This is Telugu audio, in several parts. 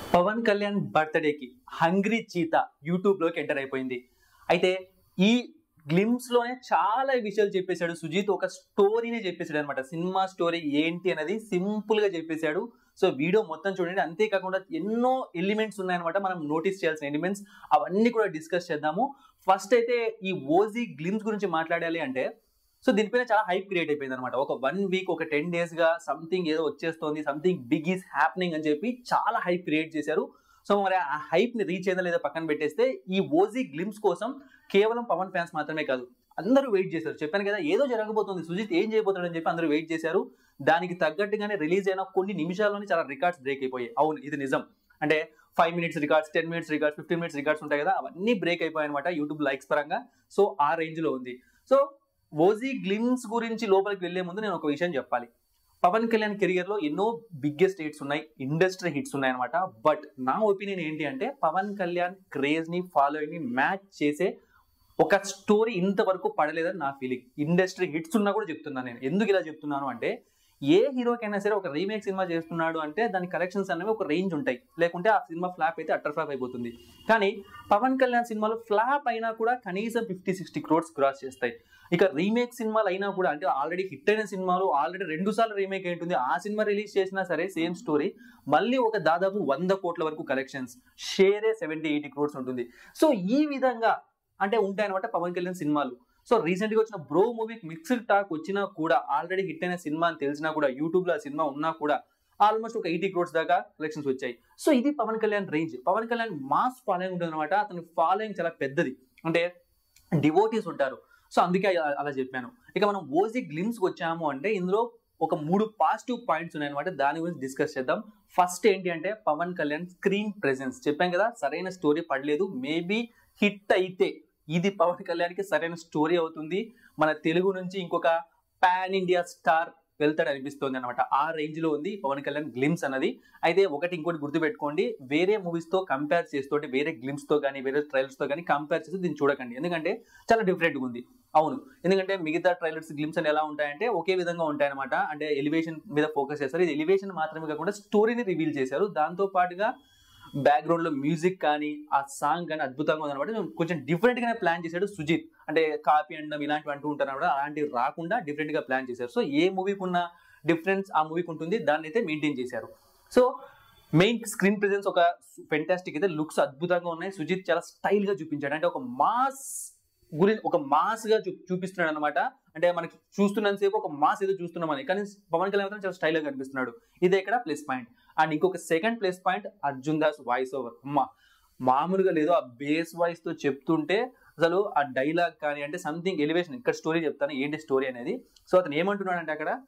పవన్ కళ్యాణ్ బర్త్డేకి హంగ్రీ చీత యూట్యూబ్ లోకి ఎంటర్ అయిపోయింది అయితే ఈ గ్లిమ్స్ లోనే చాలా విషయాలు చెప్పేశాడు సుజీత్ ఒక స్టోరీనే చెప్పేశాడు అనమాట సినిమా స్టోరీ ఏంటి అనేది సింపుల్ గా చెప్పేశాడు సో వీడియో మొత్తం చూడండి అంతేకాకుండా ఎన్నో ఎలిమెంట్స్ ఉన్నాయన్నమాట మనం నోటీస్ చేయాల్సిన ఎలిమెంట్స్ అవన్నీ కూడా డిస్కస్ చేద్దాము ఫస్ట్ అయితే ఈ ఓజీ గ్లిమ్స్ గురించి మాట్లాడాలి అంటే సో దీనిపైన చాలా హైప్ క్రియేట్ అయిపోయింది అనమాట ఒక వన్ వీక్ ఒక టెన్ డేస్ గా సంథింగ్ ఏదో వచ్చేస్తోంది సంథింగ్ బిగ్ ఈస్ హ్యాపెనింగ్ అని చెప్పి చాలా హైప్ క్రియేట్ చేశారు సో మరి ఆ హైప్ ని రీచ్ అయిందా లేదా పక్కన పెట్టేస్తే ఈ ఓజీ గ్లిమ్స్ కోసం కేవలం పవన్ ఫ్యాన్స్ మాత్రమే కాదు అందరూ వెయిట్ చేశారు చెప్పాను కదా ఏదో జరగబోతుంది సుజిత్ ఏం చేయబోతాడని చెప్పి అందరూ వెయిట్ చేశారు దానికి తగ్గట్టుగానే రిలీజ్ అయిన కొన్ని నిమిషాల్లోనే చాలా రికార్డ్స్ బ్రేక్ అయిపోయాయి అవును ఇది నిజం అంటే five minutes records ten minutes records fifteen minutes records ఉంటాయి కదా అవన్నీ బ్రేక్ అయిపోయాయి అనమాట యూట్యూబ్ లైక్స్ పరంగా సో ఆ రేంజ్ లో ఉంది సో ఓజీ గ్లిమ్స్ గురించి లోపలికి వెళ్లే ముందు నేను ఒక విషయం చెప్పాలి పవన్ కళ్యాణ్ కెరియర్ లో ఎన్నో బిగ్గెస్ట్ హిట్స్ ఉన్నాయి ఇండస్ట్రీ హిట్స్ ఉన్నాయి అనమాట బట్ నా ఒపీనియన్ ఏంటి అంటే పవన్ కళ్యాణ్ క్రేజ్ ని ఫాలోయింగ్ ని మ్యాచ్ చేసే ఒక స్టోరీ ఇంతవరకు పడలేదని నా ఫీలింగ్ ఇండస్ట్రీ హిట్స్ ఉన్నా కూడా చెప్తున్నాను నేను ఎందుకు ఇలా చెప్తున్నాను అంటే ఏ హీరోకైనా సరే ఒక రీమేక్ సినిమా చేస్తున్నాడు అంటే దాని కలెక్షన్స్ అనేవి ఒక రేంజ్ ఉంటాయి లేకుంటే ఆ సినిమా ఫ్లాప్ అయితే అట్టర్ ఫ్లాప్ అయిపోతుంది కానీ పవన్ కళ్యాణ్ సినిమాలు ఫ్లాప్ అయినా కూడా కనీసం ఫిఫ్టీ సిక్స్టీ క్రోడ్స్ క్రాస్ చేస్తాయి ఇక రీమేక్ సినిమాలు అయినా కూడా అంటే ఆల్రెడీ హిట్ అయిన సినిమాలు ఆల్రెడీ రెండు సార్లు రీమేక్ ఉంటుంది ఆ సినిమా రిలీజ్ చేసినా సరే సేమ్ స్టోరీ మళ్ళీ ఒక దాదాపు వంద కోట్ల వరకు కలెక్షన్స్ షేరే సెవెంటీ ఎయిటీ క్రోడ్స్ ఉంటుంది సో ఈ విధంగా అంటే ఉంటాయన్నమాట పవన్ కళ్యాణ్ సినిమాలు సో రీసెంట్ గా వచ్చిన బ్రో మూవీకి మిక్స్డ్ టాక్ వచ్చినా కూడా ఆల్రెడీ హిట్ అయిన సినిమా అని తెలిసినా కూడా యూట్యూబ్ లో ఆ సినిమా ఉన్నా కూడా ఆల్మోస్ట్ ఒక ఎయిటీ క్రోడ్స్ దాకా కలెక్షన్స్ వచ్చాయి సో ఇది Pawan Kalyan range Pawan Kalyan mass following ఉంటుంది అనమాట అతని ఫాలోయింగ్ చాలా పెద్దది అంటే డివోటీస్ ఉంటారు సో అందుకే అలా- అలా చెప్పాను ఇక మనం ఓజీ గ్లిమ్స్ వచ్చాము అంటే ఇందులో ఒక మూడు పాజిటివ్ పాయింట్స్ ఉన్నాయన్నమాట దాని గురించి డిస్కస్ చేద్దాం ఫస్ట్ ఏంటి అంటే పవన్ కళ్యాణ్ స్క్రీన్ ప్రెసెన్స్ చెప్పాం కదా సరైన స్టోరీ పడలేదు మేబీ హిట్ అయితే ఇది పవన్ కళ్యాణ్కి సరైన స్టోరీ అవుతుంది మన తెలుగు నుంచి ఇంకొక పాన్ ఇండియా స్టార్ వెళ్తాడు అనిపిస్తుంది అనమాట ఆ రేంజ్ లో ఉంది పవన్ కళ్యాణ్ గ్లిమ్స్ అన్నది అయితే ఒకటి ఇంకోటి గుర్తుపెట్టుకోండి వేరే మూవీస్ తో కంపేర్ చేస్తూ అంటే వేరే గ్లిమ్స్ తో కానీ వేరే ట్రైలర్స్ తో కానీ కంపేర్ చేస్తూ దీన్ని చూడకండి ఎందుకంటే చాలా డిఫరెంట్ గా ఉంది అవును ఎందుకంటే మిగతా ట్రైలర్స్ గ్లిమ్స్ అని ఎలా ఉంటాయంటే ఒకే విధంగా ఉంటాయన్నమాట అంటే ఎలివేషన్ మీద ఫోకస్ చేస్తారు ఇది ఎలివేషన్ మాత్రమే కాకుండా స్టోరీని రివీల్ చేశారు దాంతో పాటుగా బ్యాక్గ్రౌండ్ లో మ్యూజిక్ కానీ ఆ సాంగ్ కానీ అద్భుతంగా ఉందన్నమాట కొంచెం డిఫరెంట్ గానే ప్లాన్ చేశాడు సుజిత్ అంటే కాపీ అండం ఇలాంటివి అంటూ ఉంటారు అన్నమాట అలాంటివి రాకుండా డిఫరెంట్ గా ప్లాన్ చేశారు సో ఏ మూవీకి ఉన్న డిఫరెన్స్ ఆ మూవీకి ఉంటుంది దాన్ని అయితే మెయింటైన్ చేశారు సో మెయిన్ స్క్రీన్ ప్రెజెన్స్ ఒక ఫెంటాస్టిక్ అయితే లుక్స్ అద్భుతంగా ఉన్నాయి సుజిత్ చాలా స్టైల్ గా చూపించాడు అంటే ఒక మాస్ గురించి ఒక మాస్ గా చూ- చూపిస్తున్నాడు అనమాట అంటే మనకి చూస్తున్నంతసేపు ఒక మాస్ ఏదో చూస్తున్నామని కానీ పవన్ కళ్యాణ్ మాత్రం చాలా స్టైల్ గా కనిపిస్తున్నాడు ఇదే ఇక్కడ ప్లస్ పాయింట్ అండ్ ఇంకొక second plus point Arjun Das voice over అమ్మా మామూలుగా లేదు ఆ బేస్ వాయిస్ తో చెప్తుంటే అసలు ఆ డైలాగ్ కానీ అంటే సంథింగ్ ఎలివేషన్ ఇక్కడ స్టోరీ చెప్తాను ఏంటి స్టోరీ అనేది సో అతను ఏమంటున్నాడు అంటే అక్కడ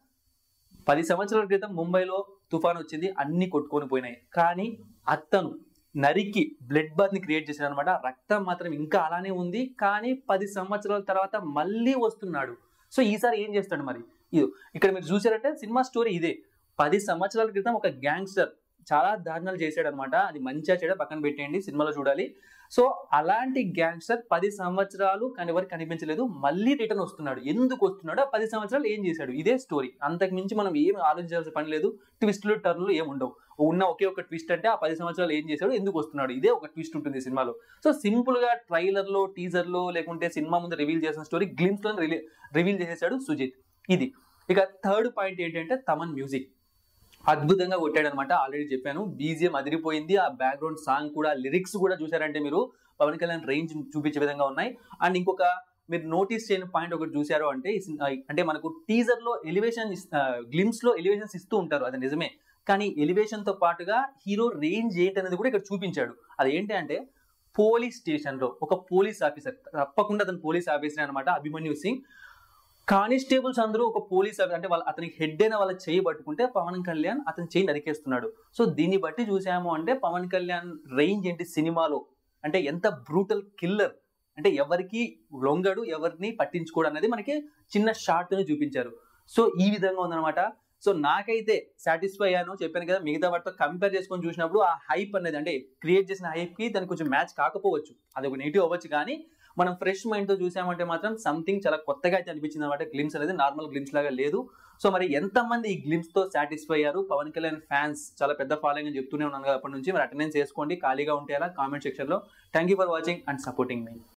పది సంవత్సరాల క్రితం ముంబైలో తుఫాన్ వచ్చింది అన్ని కొట్టుకొని పోయినాయి కానీ అతను నరికి బ్లడ్ బాత్ ని క్రియేట్ చేశాడు అనమాట రక్తం మాత్రం ఇంకా అలానే ఉంది కానీ పది సంవత్సరాల తర్వాత మళ్ళీ వస్తున్నాడు సో ఈసారి ఏం చేస్తాడు మరి ఇది ఇక్కడ మీరు చూసారంటే సినిమా స్టోరీ ఇదే పది సంవత్సరాల క్రితం ఒక గ్యాంగ్స్టర్ చాలా దారుణాలు చేశాడు అనమాట అది మంచిగా చెడ పక్కన పెట్టేయండి సినిమాలో చూడాలి సో అలాంటి గ్యాంగ్స్టర్ పది సంవత్సరాలు కానీ ఎవరికి కనిపించలేదు మళ్ళీ రిటర్న్ వస్తున్నాడు ఎందుకు వస్తున్నాడు ఆ పది సంవత్సరాలు ఏం చేశాడు ఇదే స్టోరీ అంతకు మించి మనం ఏం ఆలోచించాల్సిన పని లేదు ట్విస్టులు టర్న్లు ఏం ఉండవు ఉన్న ఒకే ఒక ట్విస్ట్ అంటే ఆ పది సంవత్సరాలు ఏం చేశాడు ఎందుకు వస్తున్నాడు ఇదే ఒక ట్విస్ట్ ఉంటుంది ఈ సినిమాలో సో సింపుల్ గా ట్రైలర్ లో టీజర్ లో లేకుంటే సినిమా ముందు రివీల్ చేసిన స్టోరీ గ్లిమ్స్ లో రివీల్ చేసేసాడు సుజిత్ ఇది ఇక థర్డ్ పాయింట్ ఏంటంటే తమన్ మ్యూజిక్ అద్భుతంగా కొట్టాడు అనమాట ఆల్రెడీ చెప్పాను బీజిఎం అదిరిపోయింది ఆ బ్యాక్గ్రౌండ్ సాంగ్ కూడా లిరిక్స్ కూడా చూసారంటే మీరు పవన్ కళ్యాణ్ రేంజ్ చూపించే విధంగా ఉన్నాయి అండ్ ఇంకొక మీరు నోటీస్ చేయని పాయింట్ ఒకటి చూసారు అంటే ఈ సిన్- అంటే మనకు టీజర్ లో ఎలివేషన్ గ్లిమ్స్ లో ఎలివేషన్స్ ఇస్తూ ఉంటారు అది నిజమే కానీ ఎలివేషన్ తో పాటుగా హీరో రేంజ్ ఏంటనేది కూడా ఇక్కడ చూపించాడు అది ఏంటి అంటే పోలీస్ స్టేషన్ లో ఒక పోలీస్ ఆఫీసర్ తప్పకుండా అతను పోలీస్ ఆఫీసర్ అనమాట అభిమన్యు సింగ్ కానిస్టేబుల్స్ అందరూ ఒక పోలీస్ ఆఫీ- అంటే వాళ్ళ అతనికి హెడ్ అయిన వాళ్ళ చేయి పట్టుకుంటే పవన్ కళ్యాణ్ అతని చేయి నరికేస్తున్నాడు సో దీన్ని బట్టి చూసాము అంటే పవన్ కళ్యాణ్ రేంజ్ ఏంటి సినిమాలో అంటే ఎంత బ్రూటల్ కిల్లర్ అంటే ఎవరికి లొంగడు ఎవరిని పట్టించుకోడు అనేది మనకి చిన్న షార్ట్ ని చూపించారు సో ఈ విధంగా ఉందన్నమాట సో నాకైతే సాటిస్ఫై అయ్యాను చెప్పాను కదా మిగతా వాటితో కంపేర్ చేసుకొని చూసినప్పుడు ఆ హైప్ అనేది అంటే క్రియేట్ చేసిన హైప్ కి దానికి కొంచెం మ్యాచ్ కాకపోవచ్చు అది ఒక నెగిటివ్ అవ్వచ్చు కానీ మనం ఫ్రెష్ మైండ్ తో చూసామంటే మాత్రం సంథింగ్ చాలా కొత్తగా అయితే అనిపించింది అనమాట గ్లిమ్స్ అనేది నార్మల్ గ్లిమ్స్ లాగా లేదు సో మరి ఎంతమంది ఈ గ్లిమ్స్ తో సాటిస్ఫై అయ్యారు పవన్ కళ్యాణ్ ఫ్యాన్స్ చాలా పెద్ద ఫాలోయింగ్ అని చెప్తూనే ఉన్నాను కదా అప్పటి నుంచి మరి అటెండెన్స్ చేసుకోండి ఖాళీగా ఉంటే అలా కామెంట్ సెక్షన్ లో thank you for watching and supporting me